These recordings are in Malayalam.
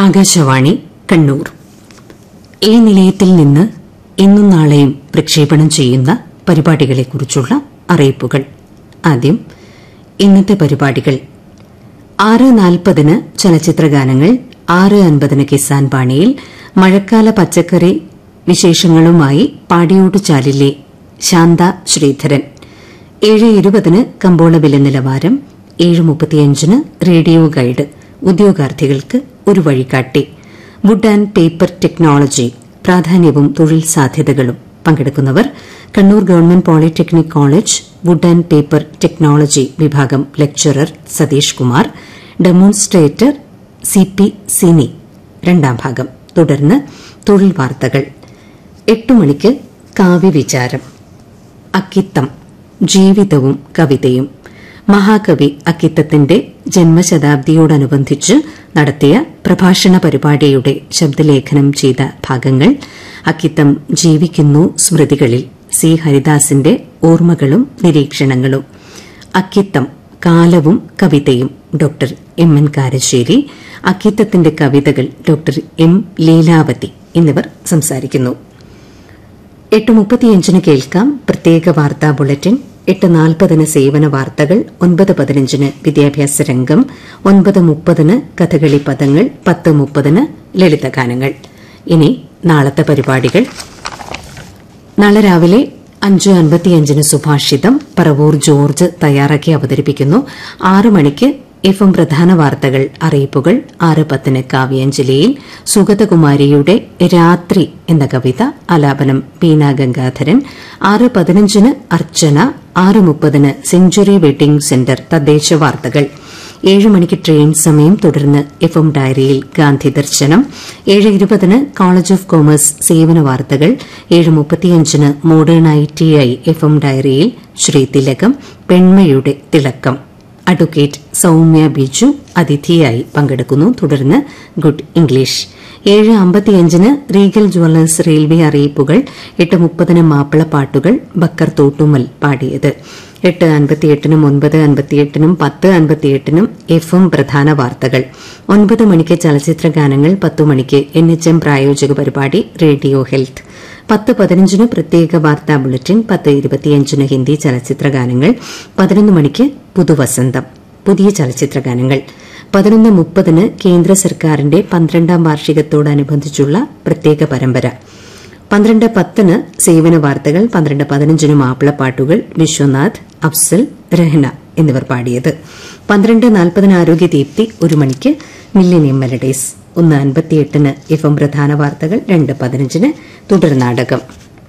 ആകാശവാണി കണ്ണൂർ ഈ നിലയത്തിൽ നിന്ന് ഇന്നും നാളെയും പ്രക്ഷേപണം ചെയ്യുന്ന പരിപാടികളെക്കുറിച്ചുള്ള അറിയിപ്പുകൾ ആദ്യം ഇന്നത്തെ പരിപാടികൾ ആറ് നാൽപ്പതിന് ചലച്ചിത്രഗാനങ്ങൾ ആറ് അൻപതിന് കിസാൻ പാണിയിൽ മഴക്കാല പച്ചക്കറി വിശേഷങ്ങളുമായി പാടിയോട്ട് ചാലിലെ ശാന്ത ശ്രീധരൻ ഏഴ് ഇരുപതിന് കമ്പോള വില നിലവാരം ഏഴ് മുപ്പത്തിയഞ്ചിന് റേഡിയോ ഗൈഡ് ഉദ്യോഗാർത്ഥികൾക്ക് ഒരു വഴികാട്ടി വുഡ് ആൻഡ് പേപ്പർ ടെക്നോളജി പ്രാധാന്യവും തൊഴിൽ സാധ്യതകളും പങ്കെടുക്കുന്നവർ Kannur government polytechnic college wood and paper technology വിഭാഗം lecturer Satheesh Kumar demonstrator C P Sini രണ്ടാം ഭാഗം തുടർന്ന് തൊഴിൽ വാർത്തകൾ എട്ട് മണിക്ക് കാവ്യവിചാരം അക്കിത്തം ജീവിതവും കവിതയും മഹാകവി അക്കിത്തത്തിന്റെ ജന്മശതാബ്ദിയോടനുബന്ധിച്ച് നടത്തിയ പ്രഭാഷണ പരിപാടിയുടെ ശബ്ദലേഖനം ചെയ്ത ഭാഗങ്ങൾ അക്കിത്തം ജീവിക്കുന്നു സ്മൃതികളിൽ സി ഹരിദാസിന്റെ ഓർമ്മകളും നിരീക്ഷണങ്ങളും അക്കിത്തം കാലവും കവിതയും ഡോക്ടർ എം എൻ കാരശ്ശേരി അക്കിത്തത്തിന്റെ കവിതകൾ ഡോക്ടർ എം ലീലാവതി എന്നിവർ സംസാരിക്കുന്നു എട്ട് മുപ്പത്തിയഞ്ചിന് കേൾക്കാം പ്രത്യേക വാർത്താ ബുള്ളറ്റിൻ എട്ട് നാൽപ്പതിന് സേവന വാർത്തകൾ ഒൻപത് പതിനഞ്ചിന് വിദ്യാഭ്യാസ രംഗം ഒൻപത് മുപ്പതിന് കഥകളി പദങ്ങൾ പത്ത് മുപ്പതിന് ലളിതഗാനങ്ങൾ ഇനി നാളത്തെ പരിപാടികൾ നാളെ രാവിലെ അഞ്ച് അൻപത്തിയഞ്ചിന് സുഭാഷിതം പറവൂർ ജോർജ് തയ്യാറാക്കി അവതരിപ്പിക്കുന്നു ആറ് മണിക്ക് എഫ് എം പ്രധാന വാർത്തകൾ അറിയിപ്പുകൾ ആറ് പത്തിന് കാവ്യാഞ്ജലിയിൽ സുഗതകുമാരിയുടെ രാത്രി എന്ന കവിത ആലാപനം ബീന ഗംഗാധരൻ ആറ് പതിനഞ്ചിന് അർച്ചന ആറ് മുപ്പതിന് സെഞ്ചുറി വെഡിംഗ് സെന്റർ തദ്ദേശ വാർത്തകൾ ഏഴ് മണിക്ക് ട്രെയിൻ സമയം തുടർന്ന് എഫ് എം ഡയറിയിൽ ഗാന്ധി ദർശനം ഏഴ് ഇരുപതിന് കോളേജ് ഓഫ് കോമേഴ്സ് സേവന വാർത്തകൾ ഏഴ് മുപ്പത്തിയഞ്ചിന് modern I T I F M ഡയറിയിൽ ശ്രീ തിലകം പെൺമയുടെ തിളക്കം അഡ്വക്കേറ്റ് സൌമ്യ ബിജു അതിഥിയായി പങ്കെടുക്കുന്നു തുടർന്ന് ഗുഡ് ഇംഗ്ലീഷ് ഏഴ് അമ്പത്തിയഞ്ചിന് റീഗൽ ജ്വല്ലേഴ്സ് റെയിൽവേ അറിയിപ്പുകൾ എട്ട് മുപ്പതിന് മാപ്പിളപ്പാട്ടുകൾ ബക്കർ തോട്ടുമൽ പാടിയത് എട്ട് അൻപത്തിയെട്ടിനും ഒൻപത് അൻപത്തിയെട്ടിനും പത്ത് അൻപത്തിയെട്ടിനും എഫ് എം പ്രധാന വാർത്തകൾ ഒൻപത് മണിക്ക് ചലച്ചിത്ര ഗാനങ്ങൾ പത്തു മണിക്ക് എൻ എച്ച് എം പ്രായോജക പരിപാടി റേഡിയോ ഹെൽത്ത് പത്ത് പതിനഞ്ചിന് പ്രത്യേക വാർത്താ ബുള്ളറ്റിൻ പത്ത് ഇരുപത്തിയഞ്ചിന് ഹിന്ദി ചലച്ചിത്ര ഗാനങ്ങൾ പതിനൊന്ന് മണിക്ക് പുതുവസന്തം പുതിയ ചലച്ചിത്ര ഗാനങ്ങൾ പതിനൊന്ന് മുപ്പതിന് കേന്ദ്ര സർക്കാരിന്റെ പന്ത്രണ്ടാം വാർഷികത്തോടനുബന്ധിച്ചുള്ള പ്രത്യേക പരമ്പര പന്ത്രണ്ട് പത്തിന് സേവന വാർത്തകൾ പന്ത്രണ്ട് പതിനഞ്ചിന് മാപ്പിളപ്പാട്ടുകൾ വിശ്വനാഥ് അഫ്സൽ രഹ്ന എന്നിവർ പാടിയത് പന്ത്രണ്ട് നാൽപ്പതിന് ആരോഗ്യദീപ്തി ഒരു മണിക്ക് മില്ലിനിയം മെലഡീസ് ഒന്ന് അൻപത്തിയെട്ടിന് എഫ് എം പ്രധാന വാർത്തകൾ രണ്ട് പതിനഞ്ചിന് തുടർ നാടകം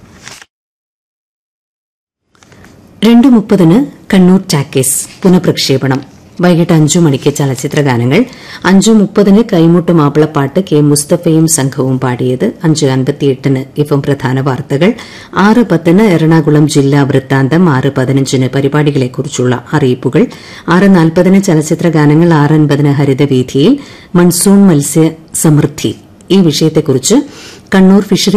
രണ്ട് മുപ്പതിന് കണ്ണൂർ ടാക്കേസ് പുനഃപ്രക്ഷേപണം വൈകിട്ട് അഞ്ചു മണിക്ക് ചലച്ചിത്ര ഗാനങ്ങൾ അഞ്ചു മുപ്പതിന് കൈമുട്ട് മാപ്പിളപ്പാട്ട് കെ മുസ്തഫയും സംഘവും പാടിയത് അഞ്ച് അൻപത്തിയെട്ടിന് ഇപ്പം പ്രധാന വാർത്തകൾ ആറ് പത്തിന് എറണാകുളം ജില്ലാ വൃത്താന്തം ആറ് പതിനഞ്ചിന് പരിപാടികളെക്കുറിച്ചുള്ള അറിയിപ്പുകൾ ആറ് നാൽപ്പതിന് ചലച്ചിത്ര ഗാനങ്ങൾ ആറ് അൻപതിന് ഹരിതവീഥിയിൽ മൺസൂൺ മത്സ്യ സമൃദ്ധി ഈ വിഷയത്തെക്കുറിച്ച് കണ്ണൂർ ഫിഷറി